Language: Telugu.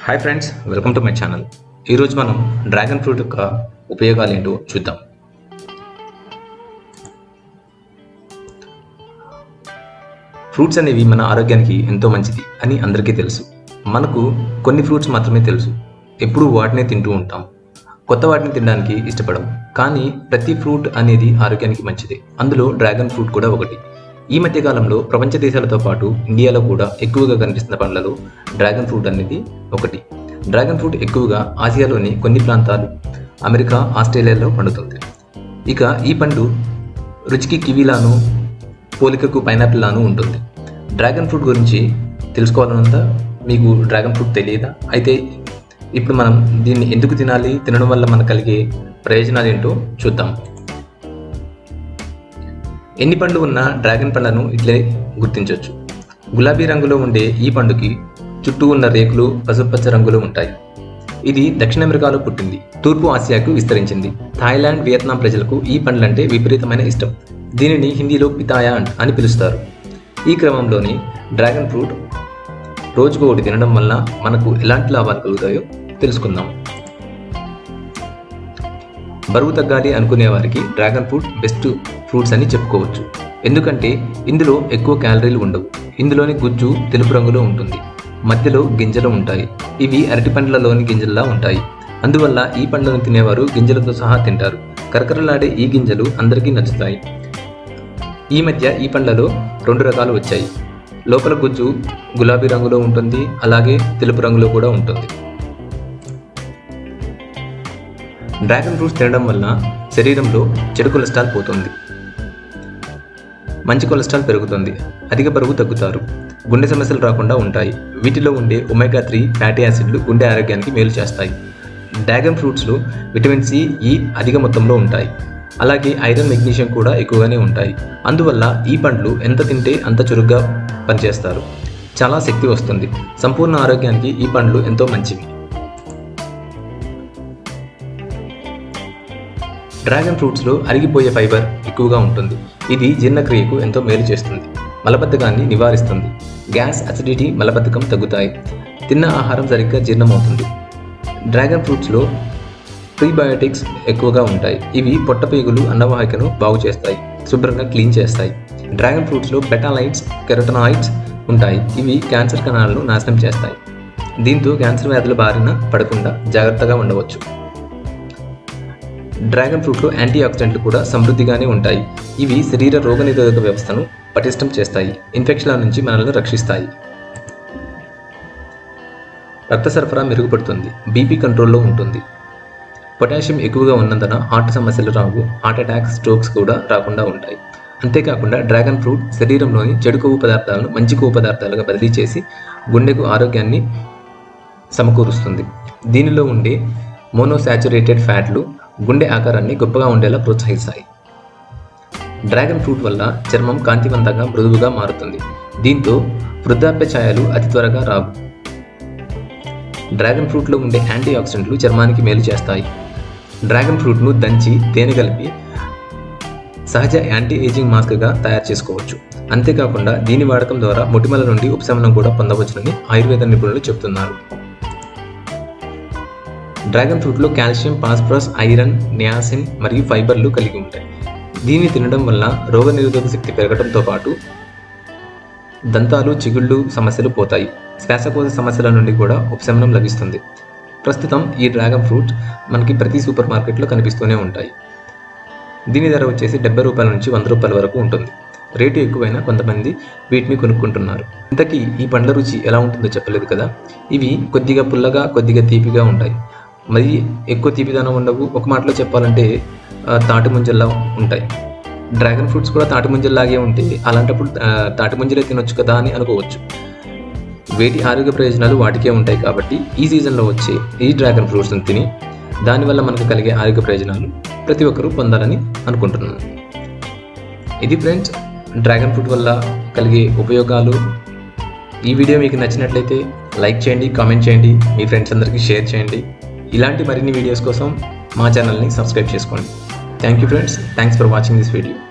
hi friends welcome to my channel ఈరోజు మనం డ్రాగన్ ఫ్రూట్ యొక్క ఉపయోగాలు ఏంటో చూద్దాం ఫ్రూట్స్ అనేవి మన ఆరోగ్యానికి ఎంతో మంచిది అని అందరికీ తెలుసు మనకు కొన్ని ఫ్రూట్స్ మాత్రమే తెలుసు ఎప్పుడూ వాటినే తింటూ ఉంటాం కొత్త వాటిని తినడానికి ఇష్టపడం కానీ ప్రతి ఫ్రూట్ అనేది ఆరోగ్యానికి మంచిది అందులో డ్రాగన్ ఫ్రూట్ కూడా ఒకటి ఈ మధ్య కాలంలో ప్రపంచ దేశాలతో పాటు ఇండియాలో కూడా ఎక్కువగా కనిపిస్తున్న పండ్లలో డ్రాగన్ ఫ్రూట్ అనేది ఒకటి డ్రాగన్ ఫ్రూట్ ఎక్కువగా ఆసియాలోని కొన్ని ప్రాంతాలు అమెరికా ఆస్ట్రేలియాలో పండుతుంది ఇక ఈ పండు రుచికి కివీలాను పోలికకు పైనాపిల్ లాను ఉంటుంది డ్రాగన్ ఫ్రూట్ గురించి తెలుసుకోవాలన్నంత మీకు డ్రాగన్ ఫ్రూట్ తెలియదా అయితే ఇప్పుడు మనం దీన్ని ఎందుకు తినాలి తినడం వల్ల మనకు కలిగే ప్రయోజనాలు ఏంటో చూద్దాం ఎన్ని పండ్లు ఉన్న డ్రాగన్ పండ్లను ఇట్లే గుర్తించవచ్చు గులాబీ రంగులో ఉండే ఈ పండుకి చుట్టూ ఉన్న రేకులు పసుపచ్చ రంగులో ఉంటాయి ఇది దక్షిణ అమెరికాలో పుట్టింది తూర్పు ఆసియాకు విస్తరించింది థాయిలాండ్ వియత్నాం ప్రజలకు ఈ పండ్లంటే విపరీతమైన ఇష్టం దీనిని హిందీలో పితాయా అంట్ అని పిలుస్తారు ఈ క్రమంలోని డ్రాగన్ ఫ్రూట్ రోజుకు ఒకటి తినడం వల్ల మనకు ఎలాంటి లాభాలు కలుగుతాయో తెలుసుకుందాం బరువు తగ్గాలి అనుకునే వారికి డ్రాగన్ ఫ్రూట్ బెస్ట్ ఫ్రూట్స్ అని చెప్పుకోవచ్చు ఎందుకంటే ఇందులో ఎక్కువ క్యాలరీలు ఉండవు ఇందులోని గుజ్జు తెలుపు రంగులో ఉంటుంది మధ్యలో గింజలు ఉంటాయి ఇవి అరటి పండ్లలోని గింజల్లా ఉంటాయి అందువల్ల ఈ పండ్లను తినేవారు గింజలతో సహా తింటారు కరకరలాడే ఈ గింజలు అందరికీ నచ్చుతాయి ఈ మధ్య ఈ పండ్లలో రెండు రకాలు వచ్చాయి లోపల గుజ్జు గులాబీ రంగులో ఉంటుంది అలాగే తెలుపు రంగులో కూడా ఉంటుంది డ్రాగన్ ఫ్రూట్స్ తినడం వల్ల శరీరంలో చెడు కొలెస్ట్రాల్ పోతుంది మంచి కొలెస్ట్రాల్ పెరుగుతుంది అధిక బరువు తగ్గుతారు గుండె సమస్యలు రాకుండా ఉంటాయి వీటిలో ఉండే ఒమేగా త్రీ ఫ్యాటీ యాసిడ్లు గుండె ఆరోగ్యానికి మేలు చేస్తాయి డ్రాగన్ ఫ్రూట్స్లో విటమిన్ సి ఈ అధిక మొత్తంలో ఉంటాయి అలాగే ఐరన్ మెగ్నీషియం కూడా ఎక్కువగానే ఉంటాయి అందువల్ల ఈ పండ్లు ఎంత తింటే అంత చురుగ్గా పనిచేస్తారు చాలా శక్తి వస్తుంది సంపూర్ణ ఆరోగ్యానికి ఈ పండ్లు ఎంతో మంచివి డ్రాగన్ ఫ్రూట్స్లో అరిగిపోయే ఫైబర్ ఎక్కువగా ఉంటుంది ఇది జీర్ణక్రియకు ఎంతో మేలు చేస్తుంది మలబద్ధకాన్ని నివారిస్తుంది గ్యాస్ అసిడిటీ మలబద్ధకం తగ్గుతాయి తిన్న ఆహారం సరిగ్గా జీర్ణమవుతుంది డ్రాగన్ ఫ్రూట్స్లో ప్రీబయోటిక్స్ ఎక్కువగా ఉంటాయి ఇవి పొట్టపేగులు అన్నవాహికను బాగు చేస్తాయి శుభ్రంగా క్లీన్ చేస్తాయి డ్రాగన్ ఫ్రూట్స్లో బెటాలైట్స్ కెరటనాయిడ్స్ ఉంటాయి ఇవి క్యాన్సర్ కణాలను నాశనం చేస్తాయి దీంతో క్యాన్సర్ వ్యాధుల బారిన పడకుండా జాగ్రత్తగా ఉండవచ్చు డ్రాగన్ ఫ్రూట్లో యాంటీ ఆక్సిడెంట్లు కూడా సమృద్ధిగానే ఉంటాయి ఇవి శరీర రోగనిరోధక వ్యవస్థను పటిష్టం చేస్తాయి ఇన్ఫెక్షన్ల నుంచి మనల్ని రక్షిస్తాయి రక్త సరఫరా మెరుగుపడుతుంది బీపీ కంట్రోల్లో ఉంటుంది పొటాషియం ఎక్కువగా ఉన్నందున హార్ట్ సమస్యలు రావు హార్ట్ అటాక్స్ స్ట్రోక్స్ కూడా రాకుండా ఉంటాయి అంతేకాకుండా డ్రాగన్ ఫ్రూట్ శరీరంలోని చెడు కొవ్వు పదార్థాలను మంచి కొవ్వు పదార్థాలుగా బదిలీ చేసి గుండెకు ఆరోగ్యాన్ని సమకూరుస్తుంది దీనిలో ఉండే మోనోసాచురేటెడ్ ఫ్యాట్లు గుండె ఆకారాన్ని గొప్పగా ఉండేలా ప్రోత్సహిస్తాయి డ్రాగన్ ఫ్రూట్ వల్ల చర్మం కాంతివంతంగా మృదువుగా మారుతుంది దీంతో వృద్ధాప్య ఛాయలు అతి త్వరగా రావు డ్రాగన్ ఫ్రూట్లో ఉండే యాంటీ ఆక్సిడెంట్లు చర్మానికి మేలు చేస్తాయి డ్రాగన్ ఫ్రూట్ను దంచి తేనె కలిపి సహజ యాంటీ ఏజింగ్ మాస్క్గా తయారు చేసుకోవచ్చు అంతేకాకుండా దీని వాడకం ద్వారా మొటిమల నుండి ఉపశమనం కూడా పొందవచ్చునని ఆయుర్వేద నిపుణులు చెబుతున్నారు డ్రాగన్ ఫ్రూట్లో కాల్షియం ఫాస్ఫరస్ ఐరన్ నియాసిన్ మరియు ఫైబర్లు కలిగి ఉంటాయి దీన్ని తినడం వల్ల రోగనిరోధక శక్తి పెరగడంతో పాటు దంతాలు చిగుళ్ళు సమస్యలు పోతాయి శ్వాసకోశ సమస్యల నుండి కూడా ఉపశమనం లభిస్తుంది ప్రస్తుతం ఈ డ్రాగన్ ఫ్రూట్ మనకి ప్రతి సూపర్ మార్కెట్లో కనిపిస్తూనే ఉంటాయి దీని ధర వచ్చేసి డెబ్బై రూపాయల నుంచి వంద రూపాయల వరకు ఉంటుంది రేటు ఎక్కువైనా కొంతమంది వీటిని కొనుక్కుంటున్నారు ఇంతకీ ఈ పండ్ల రుచి ఎలా ఉంటుందో చెప్పలేదు కదా ఇవి కొద్దిగా పుల్లగా కొద్దిగా తీపిగా ఉంటాయి మరి ఎక్కువ తీపిదనం ఉండవు ఒక మాటలో చెప్పాలంటే తాటి ముంజల్లా ఉంటాయి డ్రాగన్ ఫ్రూట్స్ కూడా తాటి ముంజల్లాగే ఉంటే అలాంటప్పుడు తాటి ముంజలే తినొచ్చు కదా అని అనుకోవచ్చు వేటి ఆరోగ్య ప్రయోజనాలు వాటికే ఉంటాయి కాబట్టి ఈ సీజన్లో వచ్చే ఈ డ్రాగన్ ఫ్రూట్స్ని తిని దానివల్ల మనకు కలిగే ఆరోగ్య ప్రయోజనాలు ప్రతి ఒక్కరూ పొందాలని అనుకుంటున్నాను ఇది ఫ్రెండ్స్ డ్రాగన్ ఫ్రూట్ వల్ల కలిగే ఉపయోగాలు ఈ వీడియో మీకు నచ్చినట్లయితే లైక్ చేయండి కామెంట్ చేయండి మీ ఫ్రెండ్స్ అందరికీ షేర్ చేయండి ఇలాంటి మరిన్ని వీడియోస్ కోసం మా ఛానల్ని సబ్స్క్రైబ్ చేసుకోండి thank you friends thanks for watching this video